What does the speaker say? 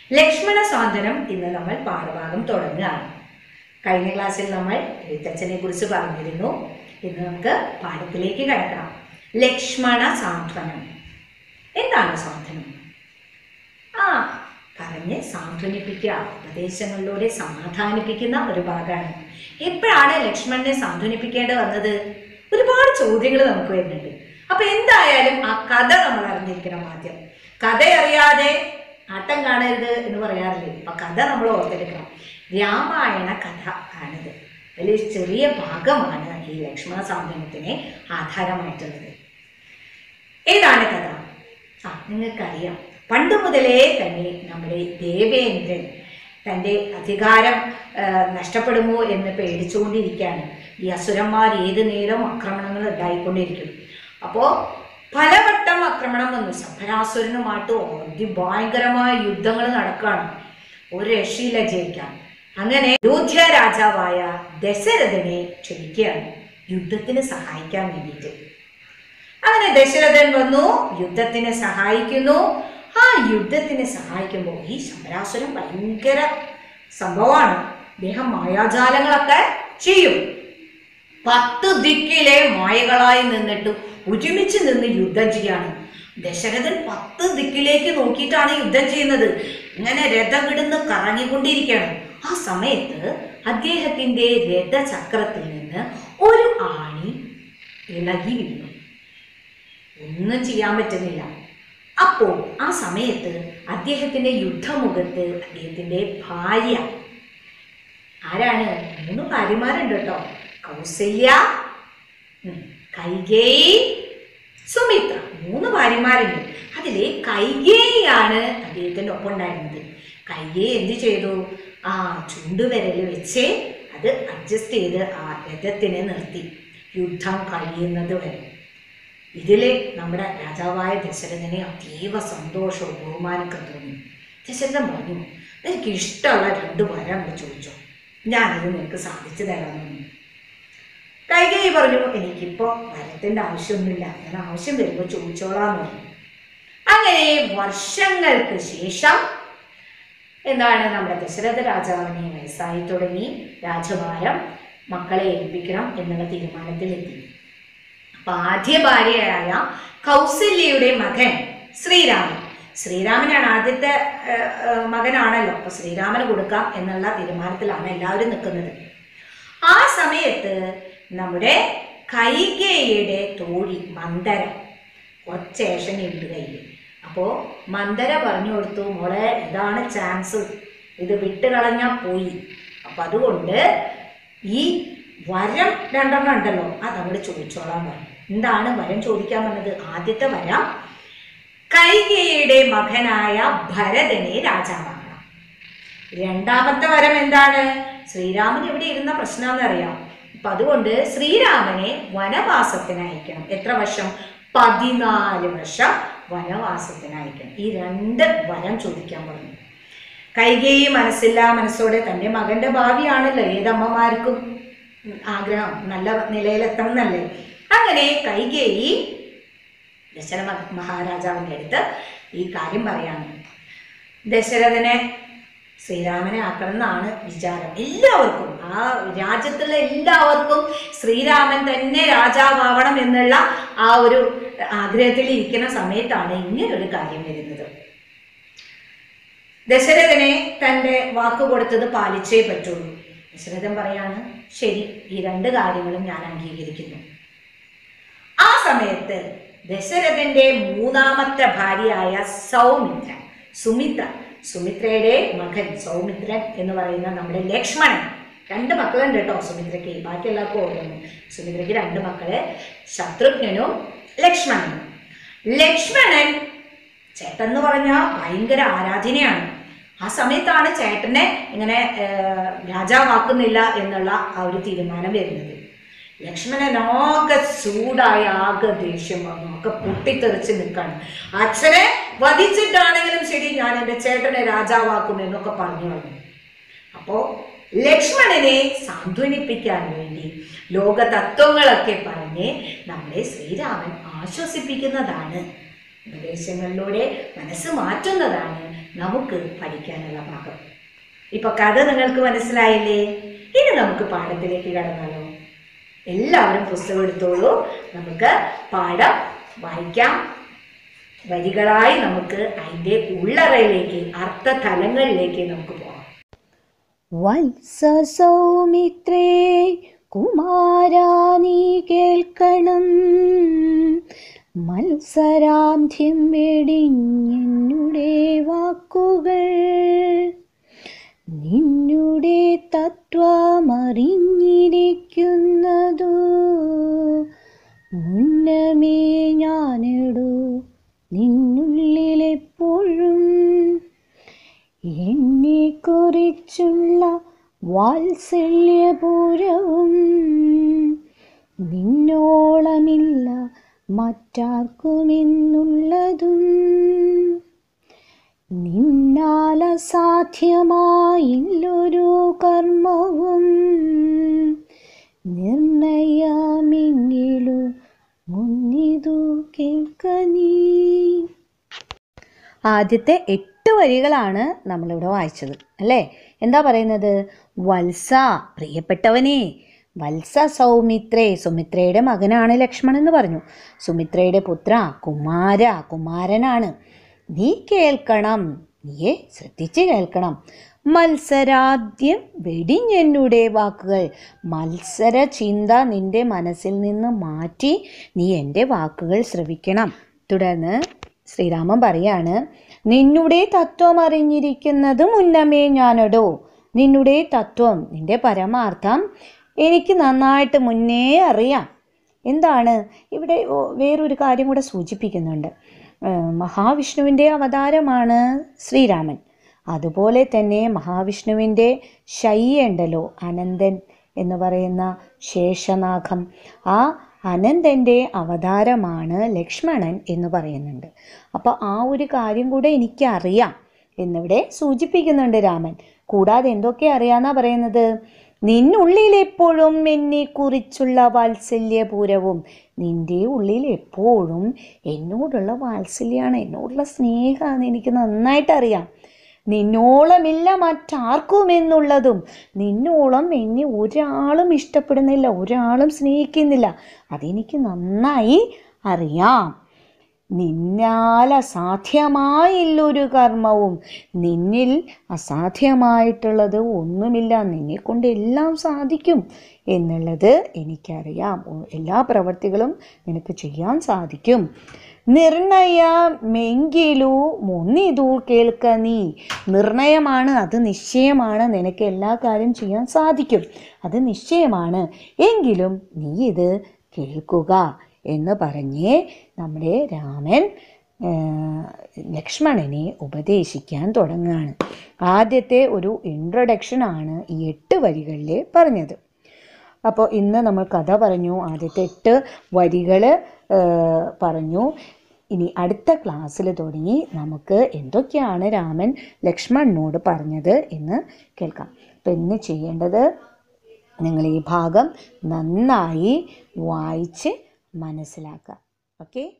ലക്ഷ്മണ സാന്ത്വനം ഇന്ന് നമ്മൾ പാഠഭാഗം തുടങ്ങുകയാണ് കഴിഞ്ഞ ക്ലാസ്സിൽ നമ്മൾ എഴുത്തച്ഛനെ കുറിച്ച് പറഞ്ഞിരുന്നു ഇന്ന് നമുക്ക് പാഠത്തിലേക്ക് കിടക്കണം ലക്ഷ്മണ സാന്ത്വനം എന്താണ് സാന്ത്വനം ആ പറഞ്ഞ് സാന്ത്വനിപ്പിക്കുക ഉപദേശങ്ങളിലൂടെ സമാധാനിപ്പിക്കുന്ന ഒരു ഭാഗമാണ് എപ്പോഴാണ് ലക്ഷ്മണനെ സാന്ത്വനിപ്പിക്കേണ്ടി വന്നത് ഒരുപാട് ചോദ്യങ്ങൾ നമുക്ക് വരുന്നുണ്ട് അപ്പൊ എന്തായാലും ആ കഥ നമ്മൾ അറിഞ്ഞിരിക്കണം ആദ്യം കഥ അറിയാതെ ആട്ടം കാണരുത് എന്ന് പറയാറില്ലേ അപ്പൊ കഥ നമ്മൾ ഓർത്തെടുക്കണം രാമായണ കഥ ആണിത് അതിൽ ഒരു ചെറിയ ഭാഗമാണ് ഈ ലക്ഷ്മണ സാന്ത്വനത്തിന് ആധാരമായിട്ടുള്ളത് ഏതാണ് കഥ ആ നിങ്ങൾക്കറിയാം പണ്ട് മുതലേ തന്നെ നമ്മുടെ ദേവേന്ദ്രൻ തൻ്റെ അധികാരം ആ, നഷ്ടപ്പെടുമോ എന്ന് പേടിച്ചുകൊണ്ടിരിക്കുകയാണ് ഈ അസുരന്മാർ ഏത് നേരവും ആക്രമണങ്ങൾ ഉണ്ടായിക്കൊണ്ടിരിക്കും അപ്പോൾ പലവട്ടം ആക്രമണം വന്നു സഭരാസുരനുമായിട്ട് അതിഭയങ്കരമായ യുദ്ധങ്ങൾ നടക്കുകയാണ് ഒരു രക്ഷയില്ല ജയിക്കാൻ അങ്ങനെ അയോധ്യ രാജാവായ ദശരഥനെ ക്ഷണിക്കുകയാണ് യുദ്ധത്തിന് സഹായിക്കാൻ വേണ്ടിയിട്ട് അങ്ങനെ ദശരഥൻ വന്നു യുദ്ധത്തിന് സഹായിക്കുന്നു ആ യുദ്ധത്തിന് സഹായിക്കുമ്പോൾ ഈ ശമ്പരാസുരൻ ഭയങ്കര സംഭവമാണ് അദ്ദേഹം മായാജാലങ്ങളൊക്കെ ചെയ്യും പത്ത് ദിക്കിലെ മായകളായി നിന്നിട്ട് ഒരുമിച്ച് നിന്ന് യുദ്ധം ചെയ്യാണ് ദശരഥൻ പത്ത് ദിക്കിലേക്ക് നോക്കിയിട്ടാണ് യുദ്ധം ചെയ്യുന്നത് ഇങ്ങനെ രഥം കിടന്ന് കറങ്ങിക്കൊണ്ടിരിക്കുകയാണ് ആ സമയത്ത് അദ്ദേഹത്തിന്റെ രഥചക്രത്തിൽ നിന്ന് ഒരു ആണി ഇളകി വീണു ഒന്നും ചെയ്യാൻ പറ്റുന്നില്ല അപ്പോൾ ആ സമയത്ത് അദ്ദേഹത്തിന്റെ യുദ്ധമുഖത്ത് അദ്ദേഹത്തിന്റെ ഭാര്യ ആരാണ് മൂന്ന് ഭാര്യമാരുണ്ട് കേട്ടോ കൗസല്യ ഉം, കൈകേയി സുമിത്ര മൂന്ന് ഭാര്യമാരുണ്ട് അതില് കൈകേയിയാണ് അദ്ദേഹത്തിന്റെ ഒപ്പം ഉണ്ടായിരുന്നത് കൈകേയി എന്ത് ചെയ്തു ആ ചുണ്ടുവിരല് വെച്ച് അത് അഡ്ജസ്റ്റ് ചെയ്ത് ആ രഥത്തിനെ നിർത്തി യുദ്ധം കഴിയുന്നത് വരെ ഇതില് നമ്മുടെ രാജാവായ ദശരഥനെ അതീവ സന്തോഷവും ബഹുമാനമൊക്കെ തോന്നി ദശരഥൻ പറഞ്ഞു എനിക്ക് ഇഷ്ടമുള്ള രണ്ട് വരം അങ്ങ് ചോദിച്ചോ ഞാനത് നിനക്ക് സാധിച്ചു തരാമെന്ന് കൈകേയി പറഞ്ഞു എനിക്കിപ്പോ വരത്തിന്റെ ആവശ്യമൊന്നുമില്ല ഞാൻ ആവശ്യം വരുമ്പോൾ ചോദിച്ചോളാന്ന് പറഞ്ഞു അങ്ങനെ വർഷങ്ങൾക്ക് ശേഷം എന്താണ് നമ്മുടെ ദശരഥ രാജാവിനെ വയസ്സായി തുടങ്ങി രാജഭാരം മക്കളെ ഏൽപ്പിക്കണം എന്നുള്ള തീരുമാനത്തിലെത്തി അപ്പൊ ആദ്യ ഭാര്യയായ കൗസല്യയുടെ മകൻ ശ്രീരാമൻ ശ്രീരാമനാണ് ആദ്യത്തെ ആ, ആ, മകനാണല്ലോ അപ്പൊ ശ്രീരാമന് കൊടുക്കാം എന്നുള്ള തീരുമാനത്തിലാണ് എല്ലാവരും നിൽക്കുന്നത് ആ സമയത്ത് നമ്മുടെ കൈകേയിയുടെ തോഴി മന്ദര കുറച്ചേഷനുണ്ട് കയ്യിൽ അപ്പോൾ മന്ദര പറഞ്ഞു കൊടുത്തു മോളെ ഇതാണ് ചാൻസ് ഇത് വിട്ടുകളഞ്ഞാൽ പോയി അപ്പം അതുകൊണ്ട് ഈ വരം രണ്ടെണ്ണം ഉണ്ടല്ലോ അത് അങ്ങോട്ട് ചോദിച്ചോളാൻ പറഞ്ഞു എന്താണ് വരം ചോദിക്കാൻ പറഞ്ഞത് ആദ്യത്തെ വരം കൈകേയിയുടെ മകനായ ഭരതനെ രാജാവാക്കണം രണ്ടാമത്തെ വരം എന്താണ് ശ്രീരാമൻ ഇവിടെ ഇരുന്ന പ്രശ്നമെന്നറിയാം അപ്പൊ അതുകൊണ്ട് ശ്രീരാമനെ വനവാസത്തിന് അയക്കണം എത്ര വർഷം പതിനാല് വർഷം വനവാസത്തിന് അയക്കണം ഈ രണ്ട് വരം ചോദിക്കാൻ പറഞ്ഞു കൈകേയി മനസ്സില്ല മനസ്സോടെ തൻ്റെ മകന്റെ ഭാവിയാണല്ലോ ഏതമ്മമാർക്കും ഉം, ആഗ്രഹം നല്ല നിലയിലെത്തണം എന്നല്ലേ അങ്ങനെ കൈകേയി ദശരഥ മ- മഹാരാജാവിൻ്റെ അടുത്ത് ഈ കാര്യം പറയാണ് ദശരഥനെ ശ്രീരാമനെ ആക്കണം എന്നാണ് വിചാരം എല്ലാവർക്കും ആ രാജ്യത്തുള്ള എല്ലാവർക്കും ശ്രീരാമൻ തന്നെ രാജാവാവണം എന്നുള്ള ആ ഒരു ആഗ്രഹത്തിൽ ഇരിക്കുന്ന സമയത്താണ് ഇങ്ങനൊരു കാര്യം വരുന്നത് ദശരഥനെ തൻ്റെ വാക്ക് കൊടുത്തത് പാലിച്ചേ പറ്റുള്ളൂ ദശരഥൻ പറയാണ് ശരി ഈ രണ്ട് കാര്യങ്ങളും ഞാൻ അംഗീകരിക്കുന്നു ആ സമയത്ത് ദശരഥന്റെ മൂന്നാമത്തെ ഭാര്യയായ സൗമിത്ര സുമിത്ര സുമിത്രയുടെ മകൻ സൗമിത്രൻ എന്ന് പറയുന്ന നമ്മുടെ ലക്ഷ്മണൻ രണ്ട് മക്കളുണ്ട് കേട്ടോ സുമിത്രയ്ക്ക് ബാക്കി എല്ലാവർക്കും ഓരോന്ന് സുമിത്രയ്ക്ക് രണ്ട് മക്കള് ശത്രുഘ്നനും ലക്ഷ്മണനും ലക്ഷ്മണൻ ചേട്ടൻ എന്ന് പറഞ്ഞാൽ ഭയങ്കര ആരാധനയാണ് ആ സമയത്താണ് ചേട്ടനെ ഇങ്ങനെ ഏർ, രാജാവാക്കുന്നില്ല എന്നുള്ള ആ ഒരു തീരുമാനം വരുന്നത് ലക്ഷ്മണൻ ആകെ ചൂടായ ആകെ ദേഷ്യം വന്നു ഒക്കെ പൊട്ടിത്തെറിച്ച് നിൽക്കാണ് അച്ഛനെ വധിച്ചിട്ടാണെങ്കിലും ശരി ഞാൻ എൻ്റെ ചേട്ടനെ രാജാവാക്കും എന്നൊക്കെ പറഞ്ഞു വന്നു അപ്പോ ലക്ഷ്മണനെ സാന്ത്വനിപ്പിക്കാൻ വേണ്ടി ലോക തത്വങ്ങളൊക്കെ പറഞ്ഞ് നമ്മളെ ശ്രീരാമൻ ആശ്വസിപ്പിക്കുന്നതാണ് ഉപദേശങ്ങളിലൂടെ മനസ്സ് മാറ്റുന്നതാണ് നമുക്ക് പഠിക്കാനുള്ള ഭാഗം ഇപ്പൊ കഥ നിങ്ങൾക്ക് മനസ്സിലായില്ലേ ഇനി നമുക്ക് പാഠത്തിലേക്ക് കടന്നാലോ എല്ലാവരും പുസ്തകം എടുത്തോളൂ നമുക്ക് പാഠം വായിക്കാം വരികളായി നമുക്ക് അതിൻ്റെ ഉള്ളറയിലേക്ക് അർത്ഥതലങ്ങളിലേക്ക് നമുക്ക് പോകാം വത്സസൗമിത്രേ കുമാരാനീ കേൾക്കണം മത്സരാന്ധ്യം വെടിഞ്ഞെന്നുടെ വാക്കുകൾ നിന്നുടെ തത്വമറിഞ്ഞിരിക്കുന്നതു മുന്നമേ ഞാനിടൂ നിന്നുള്ളിലെപ്പോഴും എന്നെക്കുറിച്ചുള്ള വാത്സല്യപൂരവും നിന്നോളമില്ല മറ്റാർക്കുമെന്നുള്ളതും നിന്നാൽ അസാധ്യമായില്ലൊരു കർമ്മവും നിർണയമെങ്കിലു മുന്നിതു കേൾക്ക നീ ആദ്യത്തെ എട്ട് വരികളാണ് നമ്മളിവിടെ വായിച്ചത് അല്ലേ എന്താ പറയുന്നത് വത്സ പ്രിയപ്പെട്ടവനെ വത്സ സൗമിത്രേ സുമിത്രയുടെ മകനാണ് ലക്ഷ്മണൻ എന്ന് പറഞ്ഞു സുമിത്രയുടെ പുത്ര കുമാര കുമാരനാണ് നീ കേൾക്കണം നീയെ ശ്രദ്ധിച്ച് കേൾക്കണം മത്സരാദ്യം വെടിഞ്ഞെന്നുടെ വാക്കുകൾ മത്സര ചിന്ത നിന്റെ മനസ്സിൽ നിന്ന് മാറ്റി നീ എൻ്റെ വാക്കുകൾ ശ്രവിക്കണം തുടർന്ന് ശ്രീരാമൻ പറയാണ് നിന്നുടെ തത്വം അറിഞ്ഞിരിക്കുന്നത് മുന്നമേ ഞാനടോ നിന്നുടെ തത്വം നിന്റെ പരമാർത്ഥം എനിക്ക് നന്നായിട്ട് മുന്നേ അറിയാം എന്താണ് ഇവിടെ ഓ, വേറൊരു കാര്യം കൂടെ സൂചിപ്പിക്കുന്നുണ്ട് ഏഹ് മഹാവിഷ്ണുവിൻ്റെ അവതാരമാണ് ശ്രീരാമൻ അതുപോലെ തന്നെ മഹാവിഷ്ണുവിൻ്റെ ശയ്യ ഉണ്ടല്ലോ അനന്തൻ എന്ന് പറയുന്ന ശേഷനാഗം ആ അനന്തൻ്റെ അവതാരമാണ് ലക്ഷ്മണൻ എന്ന് പറയുന്നുണ്ട് അപ്പോൾ ആ ഒരു കാര്യം കൂടെ എനിക്കറിയാം എന്നിവിടെ സൂചിപ്പിക്കുന്നുണ്ട് രാമൻ കൂടാതെ എന്തൊക്കെ അറിയാന്നാ പറയുന്നത് നിന്നുള്ളിൽ എപ്പോഴും എന്നെ കുറിച്ചുള്ള വാത്സല്യപൂരവും നിൻ്റെ ഉള്ളിൽ എപ്പോഴും എന്നോടുള്ള വാത്സല്യമാണ് എന്നോടുള്ള സ്നേഹമാണ് എനിക്ക് നന്നായിട്ട് അറിയാം നിന്നോളമില്ല മറ്റാർക്കും എന്നുള്ളതും നിന്നോളം എന്നെ ഒരാളും ഇഷ്ടപ്പെടുന്നില്ല ഒരാളും സ്നേഹിക്കുന്നില്ല അതെനിക്ക് നന്നായി അറിയാം നിന്നാൽ അസാധ്യമായില്ലൊരു കർമ്മവും നിന്നിൽ അസാധ്യമായിട്ടുള്ളത് ഒന്നുമില്ല നിന്നെ കൊണ്ട് എല്ലാം സാധിക്കും എന്നുള്ളത് എനിക്കറിയാം ഒ- എല്ലാ പ്രവർത്തികളും നിനക്ക് ചെയ്യാൻ സാധിക്കും നിർണയമെങ്കിലു മുന്നിതു കേൾക്ക നീ നിർണയമാണ് അത് നിശ്ചയമാണ് നിനക്ക് എല്ലാ കാര്യം ചെയ്യാൻ സാധിക്കും അത് നിശ്ചയമാണ് എങ്കിലും നീ ഇത് കേൾക്കുക എന്ന് പറഞ്ഞ് നമ്മുടെ രാമൻ ആ, ലക്ഷ്മണനെ ഉപദേശിക്കാൻ തുടങ്ങുകയാണ് ആദ്യത്തെ ഒരു ഇൻട്രൊഡക്ഷൻ ആണ് ഈ എട്ട് വരികളിൽ പറഞ്ഞത് അപ്പോൾ ഇന്ന് നമ്മൾ കഥ പറഞ്ഞു ആദ്യത്തെ എട്ട് വരികൾ പറഞ്ഞു ഇനി അടുത്ത ക്ലാസ്സിൽ തുടങ്ങി നമുക്ക് എന്തൊക്കെയാണ് രാമൻ ലക്ഷ്മണനോട് പറഞ്ഞത് എന്ന് കേൾക്കാം അപ്പം ഇന്ന് ചെയ്യേണ്ടത് നിങ്ങൾ ഈ ഭാഗം നന്നായി വായിച്ച് മനസ്സിലാക്കുക ഓക്കെ